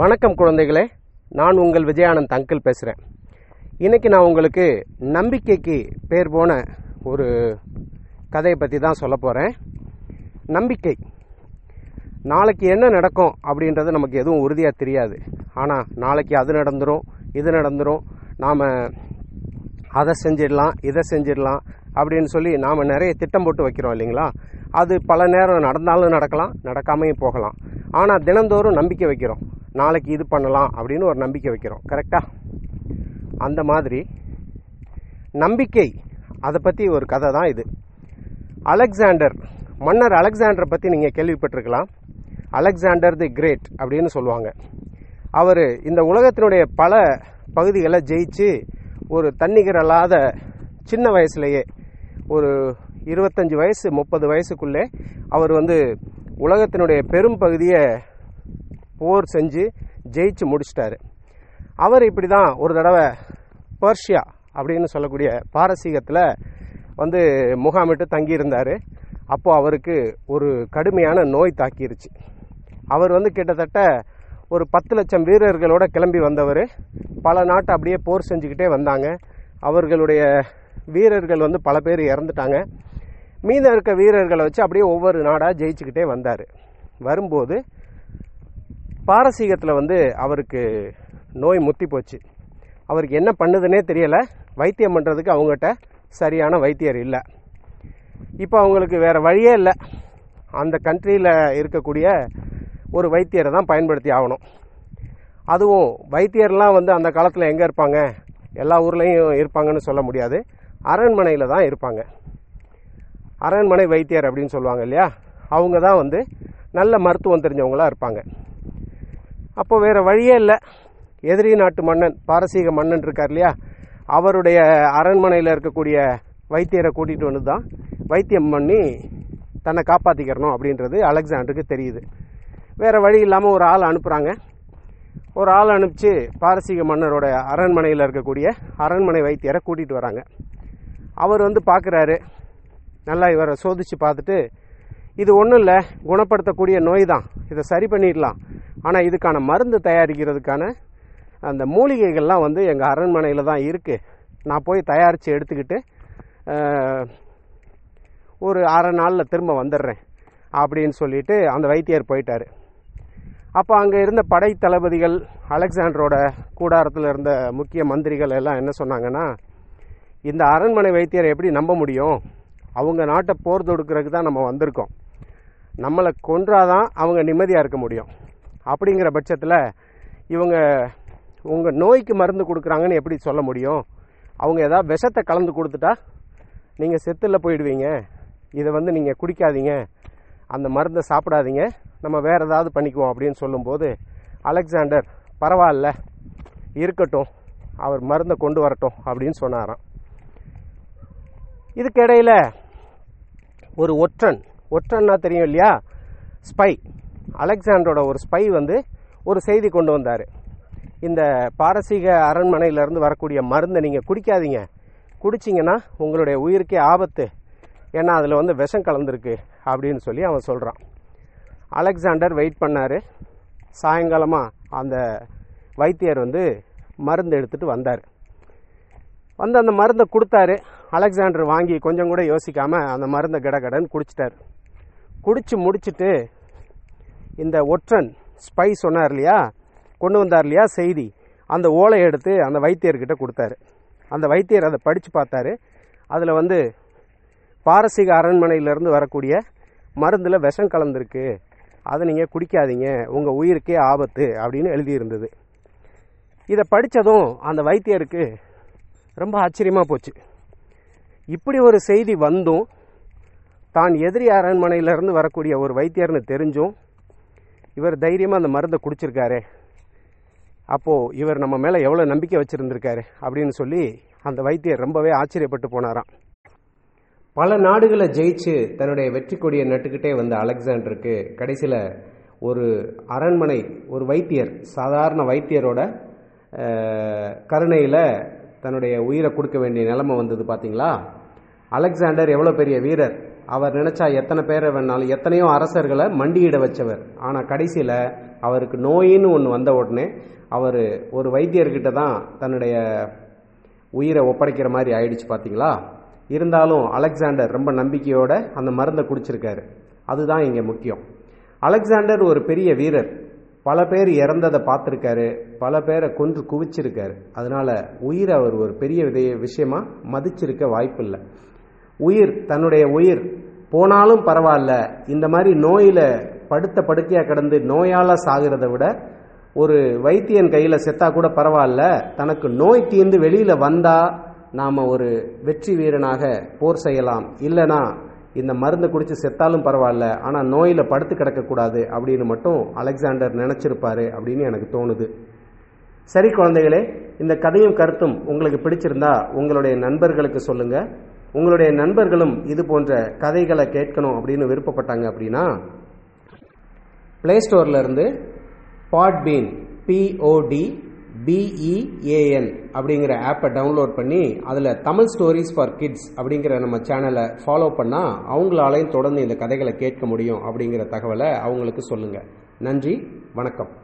வணக்கம் குழந்தைகளே நான் உங்கள் விஜயானந்த் அங்கிள் பேசுகிறேன் இன்னைக்கு நான் உங்களுக்கு நம்பிக்கைக்கு பேர் போன ஒரு கதையை பற்றி தான் சொல்ல போகிறேன் நம்பிக்கை நாளைக்கு என்ன நடக்கும் அப்படின்றது நமக்கு எதுவும் உறுதியாக தெரியாது ஆனால் நாளைக்கு அது நடந்துடும் இது நடந்துடும் நாம் அதை செஞ்சிடலாம் இதை செஞ்சிடலாம் அப்படின்னு சொல்லி நாம் நிறைய திட்டம் போட்டு வைக்கிறோம் இல்லைங்களா அது பல நேரம் நடந்தாலும் நடக்கலாம் நடக்காமையும் போகலாம் ஆனால் தினந்தோறும் நம்பிக்கை வைக்கிறோம் நாளைக்கு இது பண்ணலாம் அப்படின்னு ஒரு நம்பிக்கை வைக்கிறோம் கரெக்டாக அந்த மாதிரி நம்பிக்கை அதை பற்றி ஒரு கதை தான் இது அலெக்சாண்டர் மன்னர் அலெக்சாண்டரை பற்றி நீங்கள் கேள்விப்பட்டிருக்கலாம் அலெக்சாண்டர் தி கிரேட் அப்படின்னு சொல்லுவாங்க அவர் இந்த உலகத்தினுடைய பல பகுதிகளை ஜெயிச்சு ஒரு தன்னிகர் அல்லாத சின்ன வயசுலேயே ஒரு இருபத்தஞ்சி வயசு முப்பது வயசுக்குள்ளே அவர் வந்து உலகத்தினுடைய பெரும் பகுதியை போர் செஞ்சு ஜெயிச்சு முடிச்சிட்டாரு அவர் இப்படி தான் ஒரு தடவை பர்ஷியா அப்படின்னு சொல்லக்கூடிய பாரசீகத்தில் வந்து முகாமிட்டு தங்கியிருந்தார் அப்போது அவருக்கு ஒரு கடுமையான நோய் தாக்கிருச்சு அவர் வந்து கிட்டத்தட்ட ஒரு பத்து லட்சம் வீரர்களோட கிளம்பி வந்தவர் பல நாட்டை அப்படியே போர் செஞ்சுக்கிட்டே வந்தாங்க அவர்களுடைய வீரர்கள் வந்து பல பேர் இறந்துட்டாங்க மீதம் இருக்க வீரர்களை வச்சு அப்படியே ஒவ்வொரு நாடாக ஜெயிச்சுக்கிட்டே வந்தார் வரும்போது பாரசீகத்தில் வந்து அவருக்கு நோய் முத்தி போச்சு அவருக்கு என்ன பண்ணுதுன்னே தெரியலை வைத்தியம் பண்ணுறதுக்கு அவங்ககிட்ட சரியான வைத்தியர் இல்லை இப்போ அவங்களுக்கு வேறு வழியே இல்லை அந்த கண்ட்ரியில் இருக்கக்கூடிய ஒரு வைத்தியரை தான் பயன்படுத்தி ஆகணும் அதுவும் வைத்தியர்லாம் வந்து அந்த காலத்தில் எங்கே இருப்பாங்க எல்லா ஊர்லேயும் இருப்பாங்கன்னு சொல்ல முடியாது அரண்மனையில் தான் இருப்பாங்க அரண்மனை வைத்தியர் அப்படின்னு சொல்லுவாங்க இல்லையா அவங்க தான் வந்து நல்ல மருத்துவம் தெரிஞ்சவங்களாக இருப்பாங்க அப்போ வேறு வழியே இல்லை எதிரி நாட்டு மன்னன் பாரசீக மன்னன் இருக்கார் இல்லையா அவருடைய அரண்மனையில் இருக்கக்கூடிய வைத்தியரை கூட்டிகிட்டு வந்து தான் வைத்தியம் பண்ணி தன்னை காப்பாற்றிக்கிறணும் அப்படின்றது அலெக்சாண்டருக்கு தெரியுது வேறு வழி இல்லாமல் ஒரு ஆள் அனுப்புகிறாங்க ஒரு ஆள் அனுப்பிச்சு பாரசீக மன்னரோட அரண்மனையில் இருக்கக்கூடிய அரண்மனை வைத்தியரை கூட்டிகிட்டு வராங்க அவர் வந்து பார்க்குறாரு நல்லா இவரை சோதித்து பார்த்துட்டு இது ஒன்றும் இல்லை குணப்படுத்தக்கூடிய நோய் தான் இதை சரி பண்ணிடலாம் ஆனால் இதுக்கான மருந்து தயாரிக்கிறதுக்கான அந்த மூலிகைகள்லாம் வந்து எங்கள் அரண்மனையில் தான் இருக்குது நான் போய் தயாரித்து எடுத்துக்கிட்டு ஒரு அரை நாளில் திரும்ப வந்துடுறேன் அப்படின்னு சொல்லிட்டு அந்த வைத்தியர் போயிட்டார் அப்போ அங்கே இருந்த படை தளபதிகள் அலெக்சாண்டரோட கூடாரத்தில் இருந்த முக்கிய மந்திரிகள் எல்லாம் என்ன சொன்னாங்கன்னா இந்த அரண்மனை வைத்தியரை எப்படி நம்ப முடியும் அவங்க நாட்டை போர் தொடுக்கிறதுக்கு தான் நம்ம வந்திருக்கோம் நம்மளை கொன்றாதான் அவங்க நிம்மதியாக இருக்க முடியும் அப்படிங்கிற பட்சத்தில் இவங்க உங்கள் நோய்க்கு மருந்து கொடுக்குறாங்கன்னு எப்படி சொல்ல முடியும் அவங்க ஏதாவது விஷத்தை கலந்து கொடுத்துட்டா நீங்கள் செத்தில் போயிடுவீங்க இதை வந்து நீங்கள் குடிக்காதீங்க அந்த மருந்தை சாப்பிடாதீங்க நம்ம வேறு ஏதாவது பண்ணிக்குவோம் அப்படின்னு சொல்லும்போது அலெக்சாண்டர் பரவாயில்ல இருக்கட்டும் அவர் மருந்தை கொண்டு வரட்டும் அப்படின்னு சொன்னாராம் இதுக்கிடையில் ஒரு ஒற்றன் ஒற்றன்னா தெரியும் இல்லையா ஸ்பை அலெக்சாண்டரோட ஒரு ஸ்பை வந்து ஒரு செய்தி கொண்டு வந்தார் இந்த பாரசீக அரண்மனையிலேருந்து வரக்கூடிய மருந்தை நீங்கள் குடிக்காதீங்க குடிச்சிங்கன்னா உங்களுடைய உயிருக்கே ஆபத்து ஏன்னா அதில் வந்து விஷம் கலந்துருக்கு அப்படின்னு சொல்லி அவன் சொல்கிறான் அலெக்சாண்டர் வெயிட் பண்ணார் சாயங்காலமாக அந்த வைத்தியர் வந்து மருந்து எடுத்துகிட்டு வந்தார் வந்து அந்த மருந்தை கொடுத்தாரு அலெக்சாண்டர் வாங்கி கொஞ்சம் கூட யோசிக்காமல் அந்த மருந்தை கடகடன்னு குடிச்சிட்டார் குடிச்சு முடிச்சுட்டு இந்த ஒற்றன் ஸ்பை சொன்னார் இல்லையா கொண்டு வந்தார் இல்லையா செய்தி அந்த ஓலை எடுத்து அந்த வைத்தியர்கிட்ட கொடுத்தாரு அந்த வைத்தியர் அதை படித்து பார்த்தாரு அதில் வந்து பாரசீக அரண்மனையிலேருந்து வரக்கூடிய மருந்தில் விஷம் கலந்துருக்கு அதை நீங்கள் குடிக்காதீங்க உங்கள் உயிருக்கே ஆபத்து அப்படின்னு எழுதியிருந்தது இதை படித்ததும் அந்த வைத்தியருக்கு ரொம்ப ஆச்சரியமாக போச்சு இப்படி ஒரு செய்தி வந்தும் தான் எதிரி அரண்மனையிலேருந்து வரக்கூடிய ஒரு வைத்தியர்னு தெரிஞ்சும் இவர் தைரியமாக அந்த மருந்தை குடிச்சிருக்காரு அப்போது இவர் நம்ம மேலே எவ்வளோ நம்பிக்கை வச்சுருந்துருக்காரு அப்படின்னு சொல்லி அந்த வைத்தியர் ரொம்பவே ஆச்சரியப்பட்டு போனாராம் பல நாடுகளை ஜெயிச்சு தன்னுடைய வெற்றி கொடியை நட்டுக்கிட்டே வந்த அலெக்சாண்டருக்கு கடைசியில் ஒரு அரண்மனை ஒரு வைத்தியர் சாதாரண வைத்தியரோட கருணையில் தன்னுடைய உயிரை கொடுக்க வேண்டிய நிலைமை வந்தது பார்த்தீங்களா அலெக்சாண்டர் எவ்வளோ பெரிய வீரர் அவர் நினைச்சா எத்தனை பேரை வேணாலும் எத்தனையோ அரசர்களை மண்டியிட வச்சவர் ஆனால் கடைசியில் அவருக்கு நோயின்னு ஒன்று வந்த உடனே அவர் ஒரு வைத்தியர்கிட்ட தான் தன்னுடைய உயிரை ஒப்படைக்கிற மாதிரி ஆயிடுச்சு பார்த்தீங்களா இருந்தாலும் அலெக்சாண்டர் ரொம்ப நம்பிக்கையோட அந்த மருந்தை குடிச்சிருக்காரு அதுதான் இங்கே முக்கியம் அலெக்சாண்டர் ஒரு பெரிய வீரர் பல பேர் இறந்ததை பார்த்துருக்காரு பல பேரை கொன்று குவிச்சிருக்காரு அதனால உயிரை அவர் ஒரு பெரிய விதைய விஷயமா மதிச்சிருக்க வாய்ப்பில்லை உயிர் தன்னுடைய உயிர் போனாலும் பரவாயில்ல இந்த மாதிரி நோயில படுத்த படுக்கையா கிடந்து நோயால சாகிறத விட ஒரு வைத்தியன் கையில செத்தா கூட பரவாயில்ல தனக்கு நோய் தீர்ந்து வெளியில வந்தா நாம ஒரு வெற்றி வீரனாக போர் செய்யலாம் இல்லனா இந்த மருந்தை குடிச்சு செத்தாலும் பரவாயில்ல ஆனா நோயில படுத்து கிடக்கக்கூடாது அப்படின்னு மட்டும் அலெக்சாண்டர் நினைச்சிருப்பாரு அப்படின்னு எனக்கு தோணுது சரி குழந்தைகளே இந்த கதையும் கருத்தும் உங்களுக்கு பிடிச்சிருந்தா உங்களுடைய நண்பர்களுக்கு சொல்லுங்க உங்களுடைய நண்பர்களும் இது போன்ற கதைகளை கேட்கணும் அப்படின்னு விருப்பப்பட்டாங்க அப்படின்னா பிளே ஸ்டோர்ல இருந்து பாட்பீன் பிஓடி பிஇஏஎன் அப்படிங்கிற ஆப்பை டவுன்லோட் பண்ணி அதில் தமிழ் ஸ்டோரிஸ் ஃபார் கிட்ஸ் அப்படிங்கிற நம்ம சேனலை ஃபாலோ பண்ணால் அவங்களாலையும் தொடர்ந்து இந்த கதைகளை கேட்க முடியும் அப்படிங்கிற தகவலை அவங்களுக்கு சொல்லுங்கள் நன்றி வணக்கம்